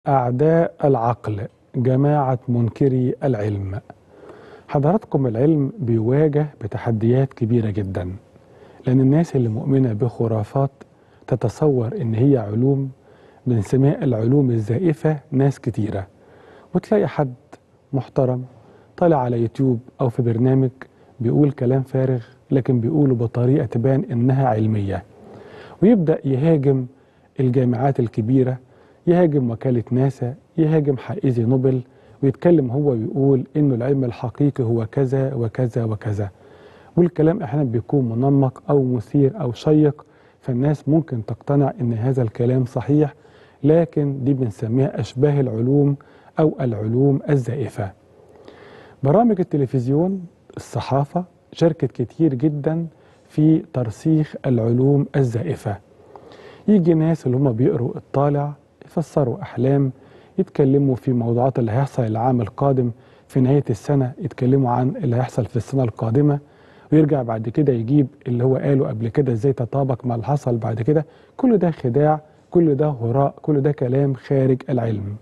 أعداء العقل جماعة منكري العلم حضراتكم العلم بيواجه بتحديات كبيرة جدا لأن الناس اللي مؤمنة بخرافات تتصور إن هي علوم بنسميها العلوم الزائفة ناس كتيرة وتلاقي حد محترم طالع على يوتيوب أو في برنامج بيقول كلام فارغ لكن بيقوله بطريقة تبان إنها علمية ويبدأ يهاجم الجامعات الكبيرة يهاجم وكالة ناسا يهاجم حائزي نوبل ويتكلم هو ويقول إنه العلم الحقيقي هو كذا وكذا وكذا والكلام أحيانا بيكون منمق أو مثير أو شيق فالناس ممكن تقتنع إن هذا الكلام صحيح لكن دي بنسميها أشباه العلوم أو العلوم الزائفة برامج التلفزيون الصحافة شاركت كتير جدا في ترسيخ العلوم الزائفة يجي ناس اللي هم بيقروا الطالع يفسروا أحلام يتكلموا في موضوعات اللي هيحصل العام القادم في نهاية السنة يتكلموا عن اللي هيحصل في السنة القادمة ويرجع بعد كده يجيب اللي هو قاله قبل كده ازاي تطابق مع اللي حصل بعد كده كل ده خداع كل ده هراء كل ده كلام خارج العلم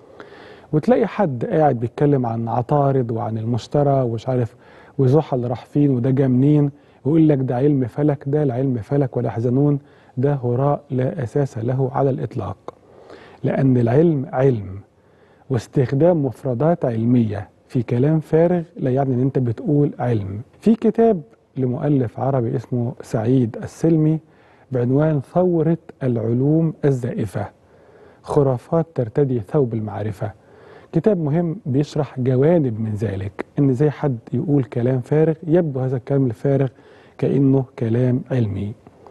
وتلاقي حد قاعد بيتكلم عن عطارد وعن المشترى ومش عارف وزحل راح فين وده جه منين ويقول لك ده علم فلك ده العلم فلك ولا يحزنون ده هراء لا أساس له على الإطلاق لأن العلم علم واستخدام مفردات علمية في كلام فارغ لا يعني ان انت بتقول علم في كتاب لمؤلف عربي اسمه سعيد السلمي بعنوان ثورة العلوم الزائفة خرافات ترتدي ثوب المعرفة كتاب مهم بيشرح جوانب من ذلك ان زي حد يقول كلام فارغ يبدو هذا الكلام الفارغ كأنه كلام علمي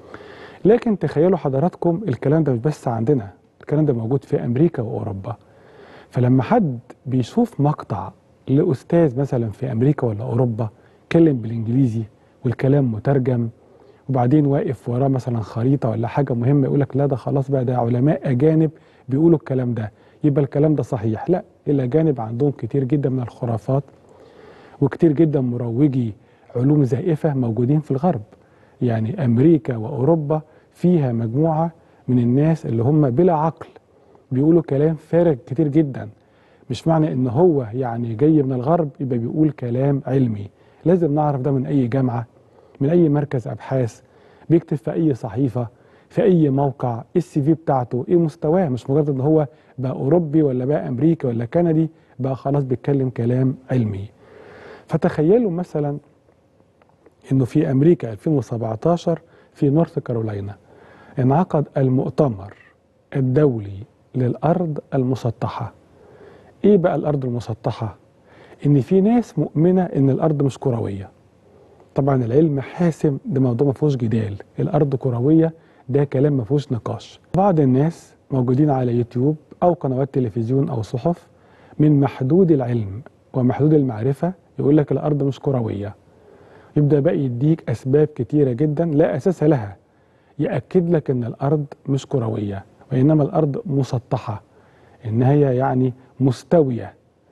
لكن تخيلوا حضراتكم الكلام ده مش بس عندنا الكلام ده موجود في أمريكا وأوروبا فلما حد بيشوف مقطع لأستاذ مثلا في أمريكا ولا أوروبا كلم بالإنجليزي والكلام مترجم وبعدين واقف وراه مثلا خريطة ولا حاجة مهمة يقول لك لا ده خلاص بقى ده علماء أجانب بيقولوا الكلام ده يبقى الكلام ده صحيح لا الأجانب عندهم كتير جدا من الخرافات وكتير جدا مروجي علوم زائفة موجودين في الغرب يعني أمريكا وأوروبا فيها مجموعة من الناس اللي هم بلا عقل بيقولوا كلام فارغ كتير جدا مش معنى ان هو يعني جاي من الغرب يبقى بيقول كلام علمي لازم نعرف ده من اي جامعة من اي مركز ابحاث بيكتب في اي صحيفة في اي موقع ايه السي في بتاعته ايه مستواه مش مجرد ان هو بقى اوروبي ولا بقى امريكي ولا كندي بقى خلاص بيتكلم كلام علمي فتخيلوا مثلا انه في امريكا 2017 في نورث كارولاينا انعقد المؤتمر الدولي للأرض المسطحة إيه بقى الأرض المسطحة؟ إن في ناس مؤمنة إن الأرض مش كروية طبعا العلم حاسم ده موضوع ما فيهوش جدال الأرض كروية ده كلام ما فيهوش نقاش بعض الناس موجودين على يوتيوب أو قنوات تلفزيون أو صحف من محدود العلم ومحدود المعرفة يقول لك الأرض مش كروية يبدأ بقى يديك أسباب كتيرة جدا لا أساس لها يأكد لك أن الأرض مش كروية وإنما الأرض مسطحة إن هي يعني مستوية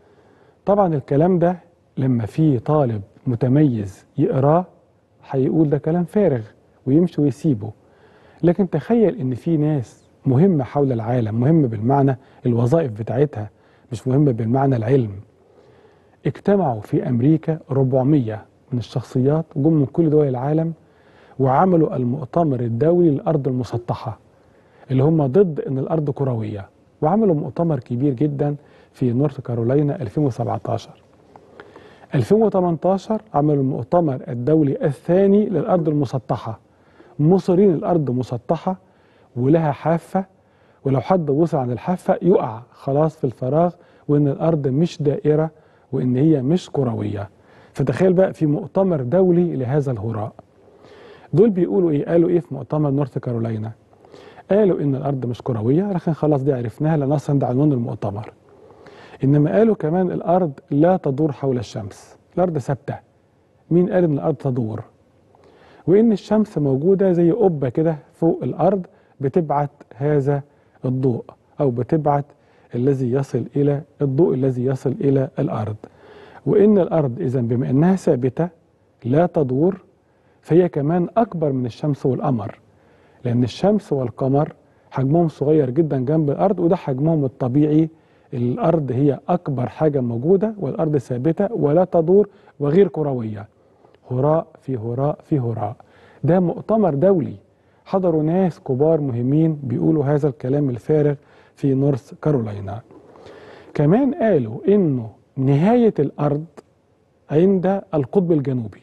طبعا الكلام ده لما في طالب متميز يقراه هيقول ده كلام فارغ ويمشي ويسيبه لكن تخيل ان في ناس مهمة حول العالم مهمة بالمعنى الوظائف بتاعتها مش مهمة بالمعنى العلم اجتمعوا في أمريكا 400 من الشخصيات جم من كل دول العالم وعملوا المؤتمر الدولي للأرض المسطحة اللي هم ضد ان الارض كرويه وعملوا مؤتمر كبير جدا في نورث كارولاينا 2017 2018 عملوا المؤتمر الدولي الثاني للارض المسطحه مصرين الارض مسطحه ولها حافه ولو حد وصل عن الحافه يقع خلاص في الفراغ وان الارض مش دائره وان هي مش كرويه فتخيل بقى في مؤتمر دولي لهذا الهراء دول بيقولوا ايه قالوا ايه في مؤتمر نورث كارولاينا قالوا ان الارض مش كرويه لكن خلاص دي عرفناها لان اصلا ده عنوان المؤتمر انما قالوا كمان الارض لا تدور حول الشمس الارض ثابته مين قال ان الارض تدور وان الشمس موجوده زي قبه كده فوق الارض بتبعت هذا الضوء او بتبعت الذي يصل الى الضوء الذي يصل الى الارض وان الارض اذا بما انها ثابته لا تدور فهي كمان اكبر من الشمس والقمر لأن الشمس والقمر حجمهم صغير جدا جنب الارض وده حجمهم الطبيعي الارض هي اكبر حاجه موجوده والارض ثابته ولا تدور وغير كرويه هراء في هراء في هراء ده مؤتمر دولي حضروا ناس كبار مهمين بيقولوا هذا الكلام الفارغ في نورث كارولاينا كمان قالوا انه نهايه الارض عند القطب الجنوبي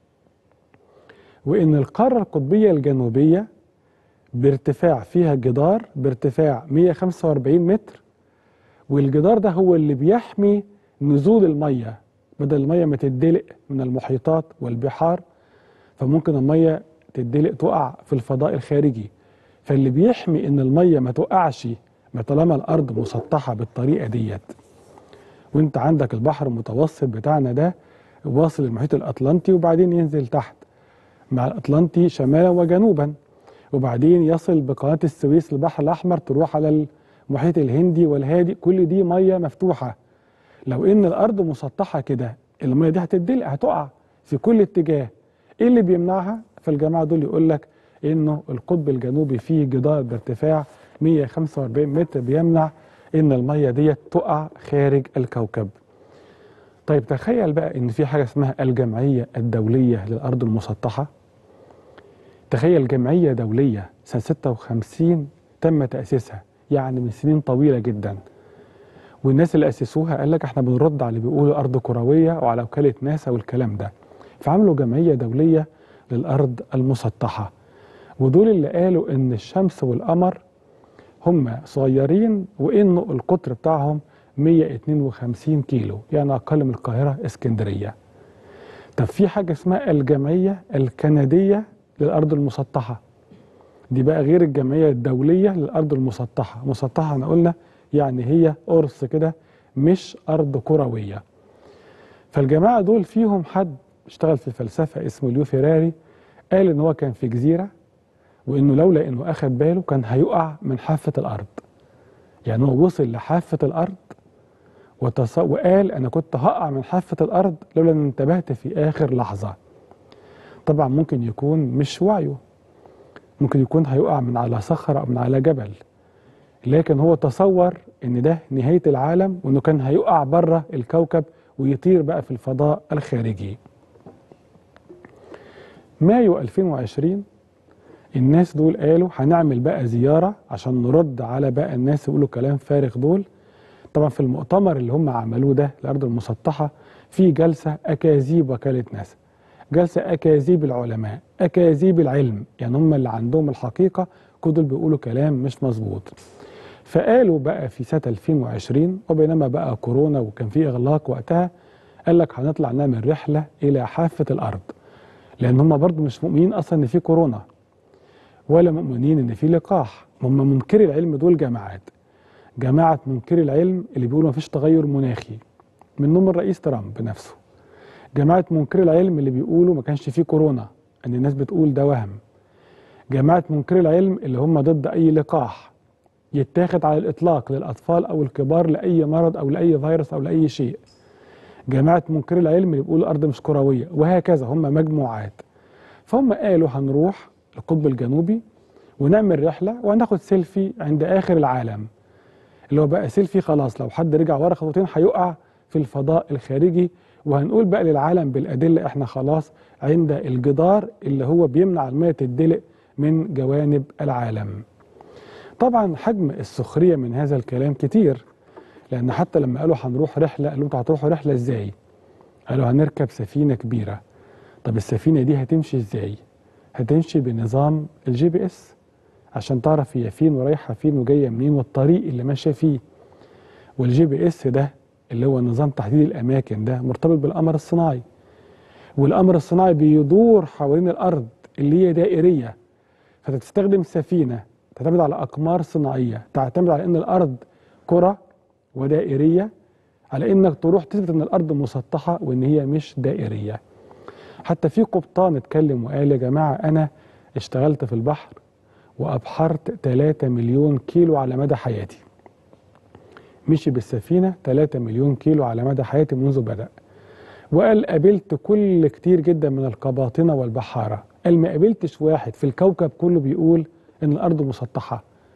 وان القاره القطبيه الجنوبيه بارتفاع فيها جدار بارتفاع 145 متر والجدار ده هو اللي بيحمي نزول الميه بدل الميه ما تدلق من المحيطات والبحار فممكن الميه تدلق تقع في الفضاء الخارجي فاللي بيحمي ان الميه ما تقعش ما طالما الارض مسطحه بالطريقه ديت وانت عندك البحر المتوسط بتاعنا ده واصل المحيط الاطلنطي وبعدين ينزل تحت مع الاطلنطي شمالا وجنوبا وبعدين يصل بقناه السويس للبحر الاحمر تروح على المحيط الهندي والهادي كل دي ميه مفتوحه لو ان الارض مسطحه كده الميه دي هتدلق هتقع في كل اتجاه ايه اللي بيمنعها فالجماعه دول يقول لك انه القطب الجنوبي فيه جدار بارتفاع 145 متر بيمنع ان الميه ديت تقع خارج الكوكب طيب تخيل بقى ان في حاجه اسمها الجمعيه الدوليه للارض المسطحه تخيل جمعيه دوليه سنه 56 تم تاسيسها يعني من سنين طويله جدا والناس اللي اسسوها قال لك احنا بنرد على اللي بيقولوا ارض كرويه وعلى وكاله ناسا والكلام ده فعملوا جمعيه دوليه للارض المسطحه ودول اللي قالوا ان الشمس والقمر هم صغيرين وانه القطر بتاعهم 152 كيلو يعني اقل من القاهره اسكندريه طب في حاجه اسمها الجمعيه الكنديه للارض المسطحه دي بقى غير الجمعيه الدوليه للارض المسطحه مسطحه احنا قلنا يعني هي قرص كده مش ارض كرويه فالجماعه دول فيهم حد اشتغل في الفلسفه اسمه ليو فيراري قال ان هو كان في جزيره وانه لولا انه اخد باله كان هيقع من حافه الارض يعني هو وصل لحافه الارض وتص... وقال انا كنت هقع من حافه الارض لولا ان انتبهت في اخر لحظه طبعا ممكن يكون مش وعيه ممكن يكون هيقع من على صخره او من على جبل لكن هو تصور ان ده نهايه العالم وانه كان هيقع بره الكوكب ويطير بقى في الفضاء الخارجي مايو 2020 الناس دول قالوا هنعمل بقى زيارة عشان نرد على بقى الناس يقولوا كلام فارغ دول طبعا في المؤتمر اللي هم عملوه ده الأرض المسطحة في جلسة أكاذيب وكالة ناسا جلسة أكاذيب العلماء أكاذيب العلم يعني هم اللي عندهم الحقيقة كل دول بيقولوا كلام مش مظبوط فقالوا بقى في سنة 2020 وبينما بقى كورونا وكان في إغلاق وقتها قال لك هنطلع نعمل رحلة إلى حافة الأرض لأن هم برضو مش مؤمنين أصلا إن في كورونا ولا مؤمنين ان في لقاح هم منكري العلم دول جماعات جماعه منكري العلم اللي بيقولوا مفيش تغير مناخي منهم الرئيس ترامب نفسه جماعه منكري العلم اللي بيقولوا ما كانش فيه كورونا ان الناس بتقول ده وهم جماعه منكري العلم اللي هم ضد اي لقاح يتاخد على الاطلاق للاطفال او الكبار لاي مرض او لاي فيروس او لاي شيء جماعه منكري العلم اللي بيقولوا الارض مش كرويه وهكذا هم مجموعات فهم قالوا هنروح القطب الجنوبي ونعمل رحلة وهناخد سيلفي عند آخر العالم اللي هو بقى سيلفي خلاص لو حد رجع ورا خطوتين هيقع في الفضاء الخارجي وهنقول بقى للعالم بالأدلة احنا خلاص عند الجدار اللي هو بيمنع المية تدلق من جوانب العالم طبعا حجم السخرية من هذا الكلام كتير لأن حتى لما قالوا هنروح رحلة قالوا انتوا هتروحوا رحلة ازاي قالوا هنركب سفينة كبيرة طب السفينة دي هتمشي ازاي هتمشي بنظام الجي بي اس عشان تعرف هي فين ورايحه فين وجايه منين والطريق اللي ماشيه فيه والجي بي اس ده اللي هو نظام تحديد الاماكن ده مرتبط بالقمر الصناعي والقمر الصناعي بيدور حوالين الارض اللي هي دائريه فتستخدم سفينه تعتمد على اقمار صناعيه تعتمد على ان الارض كره ودائريه على انك تروح تثبت ان الارض مسطحه وان هي مش دائريه حتى في قبطان اتكلم وقال يا جماعة أنا اشتغلت في البحر وأبحرت 3 مليون كيلو على مدى حياتي مشي بالسفينة 3 مليون كيلو على مدى حياتي منذ بدأ وقال قابلت كل كتير جدا من القباطنة والبحارة قال ما قابلتش واحد في الكوكب كله بيقول إن الأرض مسطحة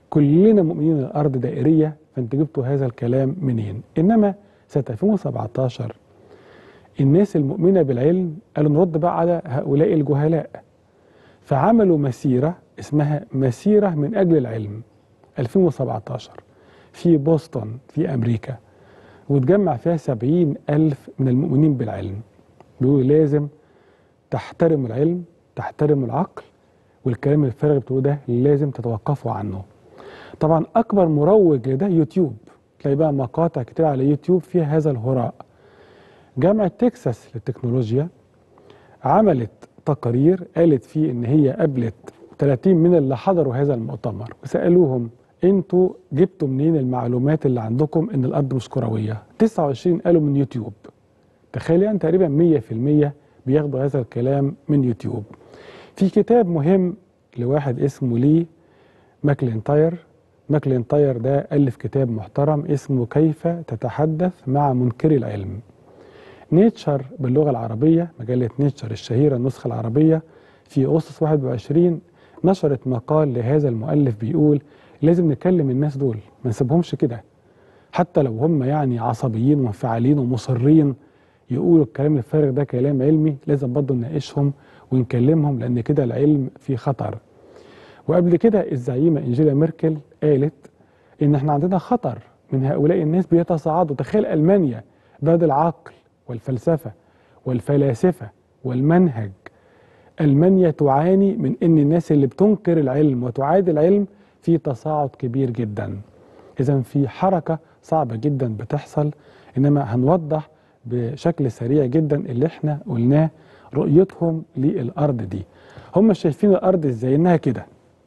كلنا مؤمنين ان الارض دائريه فانتوا جبتوا هذا الكلام منين انما سنه 2017 الناس المؤمنه بالعلم قالوا نرد بقى على هؤلاء الجهلاء فعملوا مسيره اسمها مسيره من اجل العلم 2017 في بوسطن في امريكا وتجمع فيها سبعين ألف من المؤمنين بالعلم بيقولوا لازم تحترموا العلم تحترموا العقل والكلام الفارغ بتقوله ده لازم تتوقفوا عنه طبعا أكبر مروج لده يوتيوب تلاقي بقى مقاطع كتير على يوتيوب فيها هذا الهراء جامعة تكساس للتكنولوجيا عملت تقارير قالت فيه ان هي قابلت 30 من اللي حضروا هذا المؤتمر وسألوهم انتوا جبتوا منين المعلومات اللي عندكم ان الارض مش كرويه 29 قالوا من يوتيوب تخيل يعني تقريبا 100% بياخدوا هذا الكلام من يوتيوب في كتاب مهم لواحد اسمه لي ماكلينتاير ماكلينتاير ده ألف كتاب محترم اسمه كيف تتحدث مع منكري العلم نيتشر باللغة العربية مجلة نيتشر الشهيرة النسخة العربية في أغسطس 21 نشرت مقال لهذا المؤلف بيقول لازم نكلم الناس دول ما نسيبهمش كده حتى لو هم يعني عصبيين ومنفعلين ومصرين يقولوا الكلام الفارغ ده كلام علمي لازم برضه نناقشهم ونكلمهم لان كده العلم في خطر وقبل كده الزعيمه انجيلا ميركل قالت ان احنا عندنا خطر من هؤلاء الناس بيتصاعدوا تخيل المانيا بلد العقل والفلسفه والفلاسفه والمنهج المانيا تعاني من ان الناس اللي بتنكر العلم وتعادي العلم في تصاعد كبير جدا اذا في حركه صعبه جدا بتحصل انما هنوضح بشكل سريع جدا اللي احنا قلناه رؤيتهم للارض دي هم شايفين الارض ازاي انها كده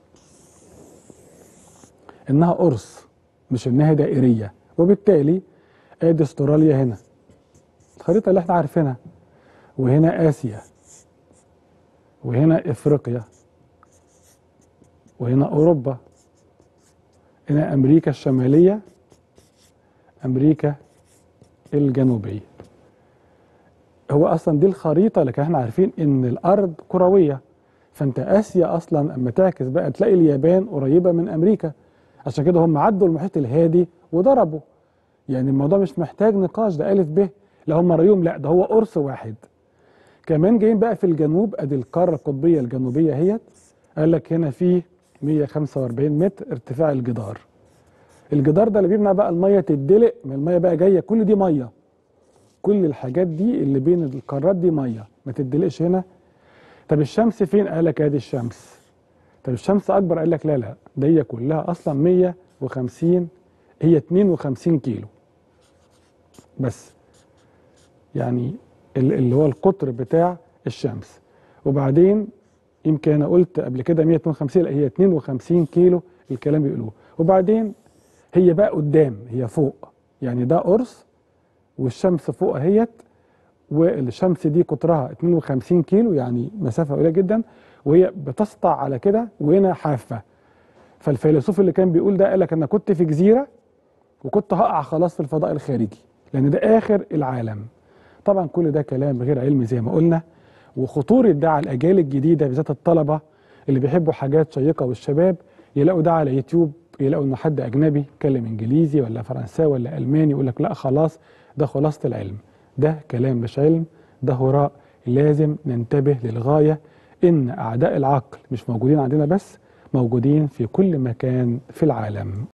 انها قرص مش انها دائريه وبالتالي ادي استراليا هنا الخريطه اللي احنا عارفينها وهنا اسيا وهنا افريقيا وهنا اوروبا هنا امريكا الشماليه امريكا الجنوبيه هو اصلا دي الخريطه اللي احنا عارفين ان الارض كرويه فانت اسيا اصلا اما تعكس بقى تلاقي اليابان قريبه من امريكا عشان كده هم عدوا المحيط الهادي وضربوا يعني الموضوع مش محتاج نقاش ده الف ب لا هم رايهم لا ده هو قرص واحد كمان جايين بقى في الجنوب ادي القاره القطبيه الجنوبيه اهيت قال لك هنا في 145 متر ارتفاع الجدار الجدار ده اللي بيمنع بقى الميه تدلق ما الميه بقى جايه كل دي ميه كل الحاجات دي اللي بين القارات دي ميه ما تدلقش هنا طب الشمس فين قال لك ادي الشمس طب الشمس اكبر قال لك لا لا ده هي كلها اصلا 150 هي 52 كيلو بس يعني اللي هو القطر بتاع الشمس وبعدين يمكن انا قلت قبل كده 152 لا هي 52 كيلو الكلام بيقولوه وبعدين هي بقى قدام هي فوق يعني ده قرص والشمس فوق اهيت والشمس دي قطرها 52 كيلو يعني مسافه قليله جدا وهي بتسطع على كده وهنا حافه فالفيلسوف اللي كان بيقول ده قال لك انا كنت في جزيره وكنت هقع خلاص في الفضاء الخارجي لان ده اخر العالم طبعا كل ده كلام غير علمي زي ما قلنا وخطوره ده على الاجيال الجديده بالذات الطلبه اللي بيحبوا حاجات شيقه والشباب يلاقوا ده على يوتيوب يلاقوا ان حد اجنبي يتكلم انجليزي ولا فرنساوي ولا الماني يقول لك لا خلاص ده خلاصه العلم ده كلام مش علم ده هراء لازم ننتبه للغايه ان اعداء العقل مش موجودين عندنا بس موجودين في كل مكان في العالم